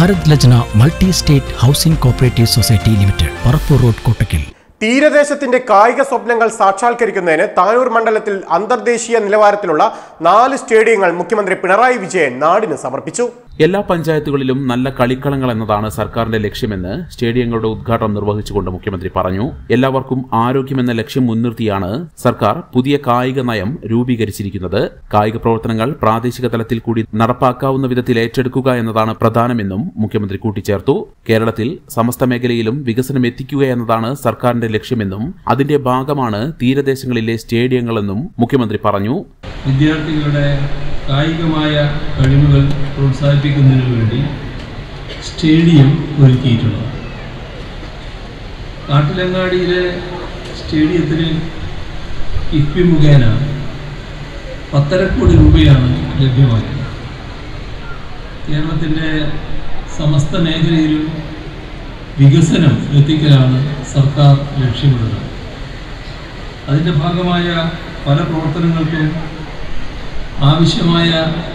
Bharat Lajna multi state housing cooperative society limited Parappur road Kottakkal തീരദേശത്തിന്റെ കായിക സ്വപ്നങ്ങൾ സാക്ഷാത്കരിക്കുന്നതിന് താനൂർ മണ്ഡലത്തിൽ അന്തർദേശീയ നിലവാരത്തിലുള്ള നാല് സ്റ്റേഡിയങ്ങൾ മുഖ്യമന്ത്രി പിണറായി വിജയൻ നാടിന് സമർപ്പിച്ചു എല്ലാ പഞ്ചായത്തുകളിലും നല്ല കളിക്കളങ്ങൾ എന്നതാണ് സർക്കാരിന്റെ ലക്ഷ്യമെന്ന് സ്റ്റേഡിയങ്ങളുടെ ഉദ്ഘാടനം നിർവഹിച്ചുകൊണ്ട് മുഖ്യമന്ത്രി പറഞ്ഞു എല്ലാവർക്കും ആരോഗ്യമെന്ന ലക്ഷ്യം മുൻനിർത്തിയാണ് സർക്കാർ പുതിയ കായിക നയം രൂപീകരിച്ചിരിക്കുന്നത് കായിക പ്രവർത്തനങ്ങൾ പ്രാദേശിക തലത്തിൽ കൂടി നടപ്പാക്കാവുന്ന വിധത്തിൽ ഏറ്റെടുക്കുക എന്നതാണ് പ്രധാനമെന്നും മുഖ്യമന്ത്രി കൂട്ടിച്ചേർത്തു കേരളത്തിൽ സമസ്ത മേഖലയിലും വികസനം എത്തിക്കുക എന്നതാണ് സർക്കാരിന്റെ ലക്ഷ്യമെന്നും അതിന്റെ ഭാഗമാണ് തീരദേശങ്ങളിലെ സ്റ്റേഡിയങ്ങളെന്നും മുഖ്യമന്ത്രി പറഞ്ഞു വിദ്യാർത്ഥികളുടെ കായികമായ കഴിവുകൾ പ്രോത്സാഹിപ്പിക്കുന്നതിന് വേണ്ടി സ്റ്റേഡിയം ഒരുക്കിയിട്ടുണ്ട് കാട്ടിലങ്ങാടിയിലെ സ്റ്റേഡിയത്തിന് കിഫ്ബി മുഖേന പത്തര കോടി രൂപയാണ് ലഭ്യമായത് കേരളത്തിൻ്റെ സമസ്ത മേഖലയിലും വികസനം എത്തിക്കലാണ് സർക്കാർ ലക്ഷ്യമിടുന്നത് അതിൻ്റെ ഭാഗമായ പല പ്രവർത്തനങ്ങൾക്കും ആവശ്യമായ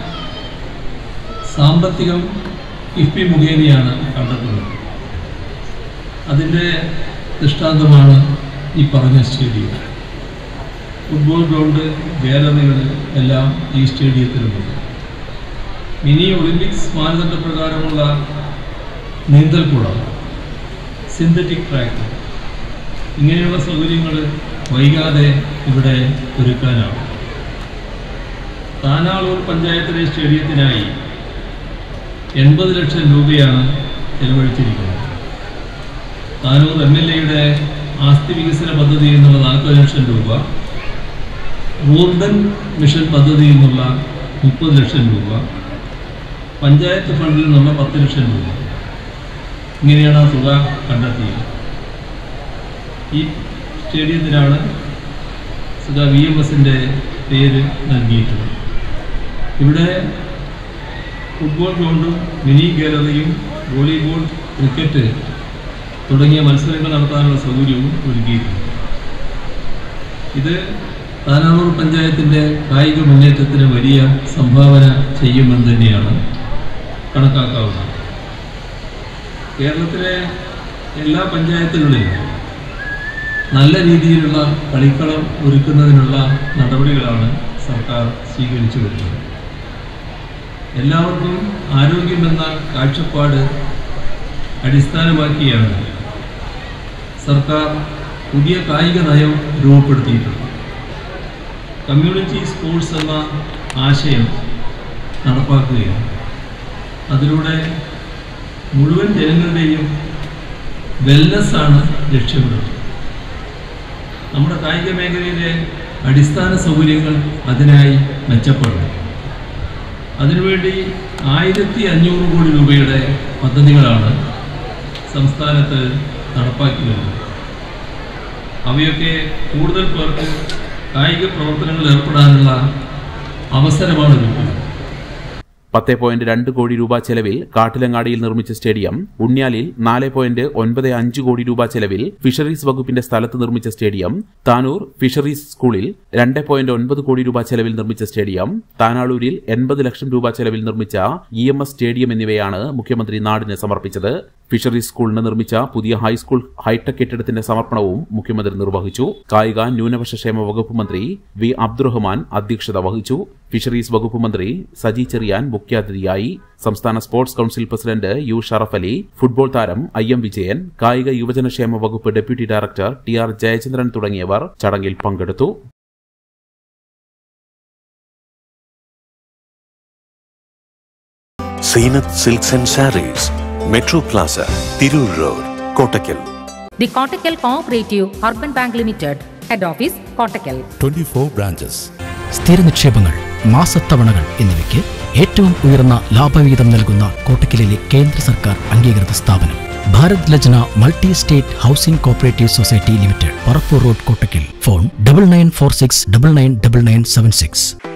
സാമ്പത്തികം കിഫ്ബി മുഖേനയാണ് കണ്ടെത്തുന്നത് അതിൻ്റെ ദൃഷ്ടാന്തമാണ് ഈ പറഞ്ഞ സ്റ്റേഡിയം ഫുട്ബോൾ ഗ്രൗണ്ട് ഗാലറികൾ എല്ലാം ഈ സ്റ്റേഡിയത്തിലുണ്ട് മിനി ഒളിമ്പിക്സ് മാനദണ്ഡപ്രകാരമുള്ള നീന്തൽക്കുളം സിന്തറ്റിക് ട്രാക്ക് ഇങ്ങനെയുള്ള സൗകര്യങ്ങൾ വൈകാതെ ഇവിടെ ഒരുക്കാനാവും താനാളൂർ പഞ്ചായത്തിലെ സ്റ്റേഡിയത്തിനായി എൺപത് ലക്ഷം രൂപയാണ് ചെലവഴിച്ചിരിക്കുന്നത് താനൂർ എം എൽ എയുടെ ആസ്തി വികസന പദ്ധതി എന്നുള്ള നാൽപ്പത് ലക്ഷം രൂപ റൂർബൻ മിഷൻ പദ്ധതിയിൽ നിന്നുള്ള മുപ്പത് ലക്ഷം രൂപ പഞ്ചായത്ത് ഫണ്ടിൽ നിന്നുള്ള പത്ത് ലക്ഷം രൂപ ഇങ്ങനെയാണ് ആ തുക കണ്ടെത്തിയത് ഈ സ്റ്റേഡിയത്തിനാണ് സുധ വി എം എസിൻ്റെ പേര് നൽകിയിട്ടുള്ളത് ഇവിടെ ഫുട്ബോൾ ഗ്രൗണ്ടും മിനി ഗാലറിയും വോളിബോൾ ക്രിക്കറ്റ് തുടങ്ങിയ മത്സരങ്ങൾ നടത്താനുള്ള സൗകര്യവും ഒരുക്കിയിട്ടുണ്ട് ഇത് താനാളൂർ പഞ്ചായത്തിൻ്റെ കായിക മുന്നേറ്റത്തിന് വലിയ സംഭാവന ചെയ്യുമെന്ന് തന്നെയാണ് കണക്കാക്കാവുന്നത് കേരളത്തിലെ എല്ലാ പഞ്ചായത്തുകളിലും നല്ല രീതിയിലുള്ള കളിക്കളം ഒരുക്കുന്നതിനുള്ള നടപടികളാണ് സർക്കാർ സ്വീകരിച്ചു വരുന്നത് എല്ലാവർക്കും ആരോഗ്യമെന്ന കാഴ്ചപ്പാട് അടിസ്ഥാനമാക്കിയാണ് സർക്കാർ പുതിയ കായിക നയം രൂപപ്പെടുത്തിയിട്ടുള്ളത് കമ്മ്യൂണിറ്റി സ്പോർട്സ് എന്ന ആശയം നടപ്പാക്കുകയാണ് അതിലൂടെ മുഴുവൻ ജനങ്ങളുടെയും വെൽനസ്സാണ് ലക്ഷ്യമിടുന്നത് നമ്മുടെ കായിക മേഖലയിലെ അടിസ്ഥാന സൗകര്യങ്ങൾ അതിനായി മെച്ചപ്പെടണം അതിനുവേണ്ടി ആയിരത്തി അഞ്ഞൂറ് കോടി രൂപയുടെ പദ്ധതികളാണ് സംസ്ഥാനത്ത് നടപ്പാക്കി വരുന്നത് അവയൊക്കെ കൂടുതൽ പേർക്ക് കായിക പ്രവർത്തനങ്ങളിൽ ഏർപ്പെടാനുള്ള അവസരമാണ് ഒരുക്കുന്നത് പത്ത് പോയിന്റ് രണ്ട് കോടി രൂപ ചെലവിൽ കാട്ടിലങ്ങാടിയിൽ നിർമ്മിച്ച സ്റ്റേഡിയം ഉണ്യാലിൽ നാല് പോയിന്റ് ഒൻപത് അഞ്ച് കോടി രൂപ ചെലവിൽ ഫിഷറീസ് വകുപ്പിന്റെ സ്ഥലത്ത് നിർമ്മിച്ച സ്റ്റേഡിയം താനൂർ ഫിഷറീസ് സ്കൂളിൽ രണ്ട് പോയിന്റ് ഒൻപത് കോടി രൂപ ചെലവിൽ നിർമ്മിച്ച സ്റ്റേഡിയം താനാളൂരിൽ എൺപത് ലക്ഷം രൂപ ചെലവിൽ നിർമ്മിച്ച ഇ എം എസ് സ്റ്റേഡിയം എന്നിവയാണ് മുഖ്യമന്ത്രി നാടിന് സമർപ്പിച്ചത് ഫിഷറീസ് സ്കൂളിന് നിർമ്മിച്ച പുതിയ ഹൈസ്കൂൾ ഹൈടെക് കെട്ടിടത്തിന്റെ സമർപ്പണവും മുഖ്യമന്ത്രി നിർവഹിച്ചു കായിക ന്യൂനപക്ഷ ക്ഷേമ വകുപ്പ് മന്ത്രി വി അബ്ദുറഹ്മാൻ അധ്യക്ഷത വഹിച്ചു ഫിഷറീസ് വകുപ്പ് മന്ത്രി സജി ചെറിയാൻ മുഖ്യാതിഥിയായി സംസ്ഥാന sports council president U Sharaf Ali football താരം ഐ എം വിജയൻ കായിക യുവജനക്ഷേമ വകുപ്പ് deputy director T R Jayachandran തുടങ്ങിയവർ ചടങ്ങിൽ പങ്കെടുത്തു Zeenath silks and sarees metro plaza Tirur road Kottakkal The Kottakkal Cooperative Urban Bank Limited, Head Office, Kottakkal. 24 branches. സ്ഥിര നിക്ഷേപങ്ങൾ മാസത്തവണകൾ എന്നിവയ്ക്ക് ഏറ്റവും ഉയർന്ന ലാഭവിഹിതം നൽകുന്ന കോട്ടക്കലിലെ കേന്ദ്ര സർക്കാർ അംഗീകൃത സ്ഥാപനം Bharat Lajna multi state housing cooperative society limited Parappur road Kottakkal phone double nine four six double nine double nine seven six